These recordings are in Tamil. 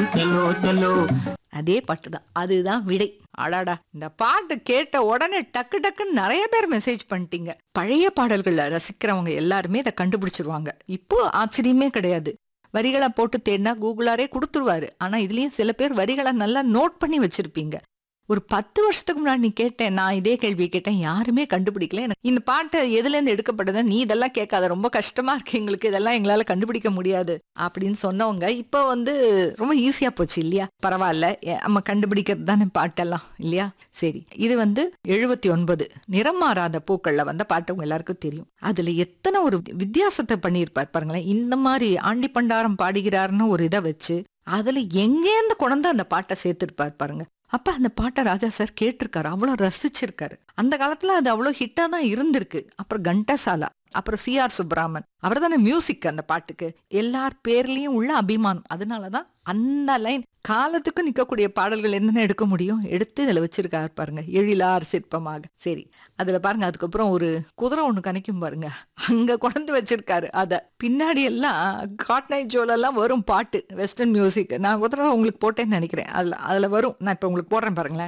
चलो चलो அதே பாட்டு தான் அதுதான் விடை அடாடா இந்த பாட்டு கேட்ட உடனே டக்கு டக்குன்னு நிறைய பேர் மெசேஜ் பண்ணிட்டீங்க பழைய பாடல்களை ரசிக்கிறவங்க எல்லாருமே இதை கண்டுபிடிச்சிருவாங்க இப்போ ஆச்சரியமே கிடையாது வரிகளை போட்டு தேடினா கூகுளாரே கொடுத்துருவாரு ஆனா இதுலயும் சில பேர் வரிகளை நல்லா நோட் பண்ணி வச்சிருப்பீங்க ஒரு பத்து வருஷத்துக்கு முன்னாடி நீ கேட்டேன் நான் இதே கேள்வி கேட்டேன் யாருமே கண்டுபிடிக்கல எனக்கு இந்த பாட்டு எதுல இருந்து எடுக்கப்பட்டது நீ இதெல்லாம் கேட்காத ரொம்ப கஷ்டமா இருக்கு எங்களுக்கு இதெல்லாம் எங்களால கண்டுபிடிக்க முடியாது அப்படின்னு சொன்னவங்க இப்போ வந்து ரொம்ப ஈஸியா போச்சு இல்லையா பரவாயில்ல எ- நம்ம கண்டுபிடிக்கிறது தானே பாட்டெல்லாம் இல்லையா சரி இது வந்து எழுபத்தி ஒன்பது நிறம் மாறாத பூக்கள்ல வந்த பாட்டு உங்க எல்லாருக்கும் தெரியும் அதுல எத்தனை ஒரு வித்தியாசத்தை பண்ணியிருப்பார் பாருங்களேன் இந்த மாதிரி ஆண்டி பண்டாரம் பாடுகிறாருன்னு ஒரு இதை வச்சு அதுல எங்கேருந்து கொண்டு அந்த பாட்டை சேர்த்துருப்பார் பாருங்க அப்ப அந்த பாட்டை ராஜா சார் கேட்டிருக்காரு அவ்வளவு ரசிச்சிருக்காரு அந்த காலத்துல அது அவ்வளவு ஹிட்டா தான் இருந்திருக்கு அப்புறம் கண்டசாலா அப்புறம் சி ஆர் சுப்ராமன் அவர் தானே மியூசிக் அந்த பாட்டுக்கு எல்லார் பேர்லயும் உள்ள அபிமானம் அதனாலதான் அந்த லைன் காலத்துக்கும் நிக்கக்கூடிய பாடல்கள் என்னென்ன எடுக்க முடியும் எடுத்து இதுல வச்சிருக்காரு பாருங்க எழிலார் சிற்பமாக சரி அதுல பாருங்க அதுக்கப்புறம் ஒரு குதிரை ஒண்ணு கணிக்கும் பாருங்க அங்க கொண்டு வச்சிருக்காரு அத பின்னாடி எல்லாம் காட்னை ஜோலெல்லாம் வரும் பாட்டு வெஸ்டர்ன் மியூசிக் நான் குதிரை உங்களுக்கு போட்டேன்னு நினைக்கிறேன் அதுல அதுல வரும் நான் இப்ப உங்களுக்கு போடுறேன் பாருங்களேன்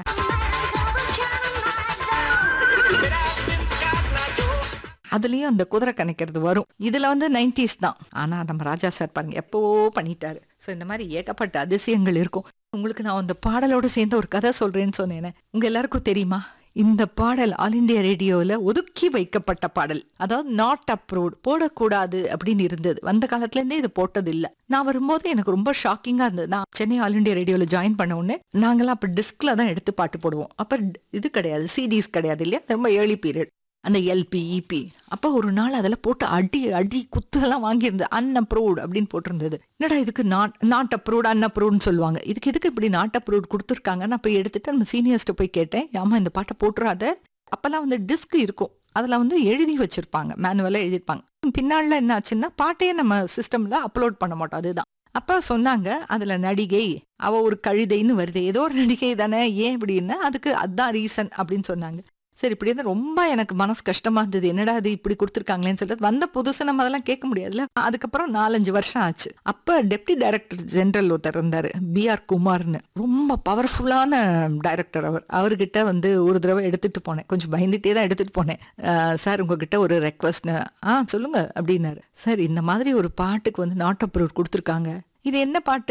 அதுலயும் அந்த குதிரை கணக்கிறது வரும் இதுல வந்து நைன்டிஸ் தான் ஆனா நம்ம ராஜா சார் பாருங்க எப்பவோ பண்ணிட்டாரு சோ இந்த மாதிரி ஏகப்பட்ட அதிசயங்கள் இருக்கும் உங்களுக்கு நான் அந்த பாடலோட சேர்ந்து ஒரு கதை சொல்றேன்னு சொன்னேனே உங்க எல்லாருக்கும் தெரியுமா இந்த பாடல் ஆல் இண்டியா ரேடியோவில் ஒதுக்கி வைக்கப்பட்ட பாடல் அதாவது நாட் அப்ரூவ்ட் போடக்கூடாது அப்படின்னு இருந்தது வந்த காலத்துல இருந்தே இது போட்டது இல்ல நான் வரும்போது எனக்கு ரொம்ப ஷாக்கிங்கா இருந்தது நான் சென்னை ஆல் இண்டியா ரேடியோவில் ஜாயின் பண்ண உடனே நாங்களாம் அப்ப டிஸ்க்ல தான் எடுத்து பாட்டு போடுவோம் அப்ப இது கிடையாது சிடிஸ் கிடையாது இல்லையா ரொம்ப ஏர்லி பீரியட் அந்த எல்பி இபி அப்போ ஒரு நாள் அதில் போட்டு அடி அடி குத்தெல்லாம் வாங்கியிருந்தது அன்அப்ரூவ்ட் அப்படின்னு போட்டிருந்தது என்னடா இதுக்கு நாட் நாட் அப்ரூவ்ட் அன்அப்ரூவ்ட்னு சொல்லுவாங்க இதுக்கு எதுக்கு இப்படி நாட் அப்ரூவ்ட் கொடுத்துருக்காங்க நான் போய் எடுத்துட்டு நம்ம சீனியர்ஸ்ட்டு போய் கேட்டேன் ஆமா இந்த பாட்டை போட்டுறாத அப்போல்லாம் வந்து டிஸ்க் இருக்கும் அதில் வந்து எழுதி வச்சிருப்பாங்க மேனுவலாக எழுதியிருப்பாங்க பின்னாடில் என்ன ஆச்சுன்னா பாட்டையே நம்ம சிஸ்டமில் அப்லோட் பண்ண மாட்டோம் அதுதான் அப்ப சொன்னாங்க அதுல நடிகை அவ ஒரு கழுதைன்னு வருது ஏதோ ஒரு நடிகை தானே ஏன் இப்படின்னா அதுக்கு அதான் ரீசன் அப்படின்னு சொன்னாங்க சரி இப்படி இருந்தா ரொம்ப எனக்கு மனசு கஷ்டமா இருந்தது என்னடா அது இப்படி கொடுத்துருக்காங்களேன்னு சொல்லிட்டு வந்த புதுசு நம்ம அதெல்லாம் கேட்க முடியாதுல்ல அதுக்கப்புறம் நாலஞ்சு வருஷம் ஆச்சு அப்ப டெப்டி டைரக்டர் ஜெனரல் ஒருத்தர் இருந்தாரு பி ஆர் குமார்னு ரொம்ப பவர்ஃபுல்லான டைரக்டர் அவர் அவர்கிட்ட வந்து ஒரு தடவை எடுத்துட்டு போனேன் கொஞ்சம் பயந்துட்டே தான் எடுத்துட்டு போனேன் அஹ் சார் உங்ககிட்ட ஒரு ரெக்வஸ்ட்னு ஆ சொல்லுங்க அப்படின்னாரு சார் இந்த மாதிரி ஒரு பாட்டுக்கு வந்து நாட் அப்ரூவ் கொடுத்துருக்காங்க இது என்ன பாட்டு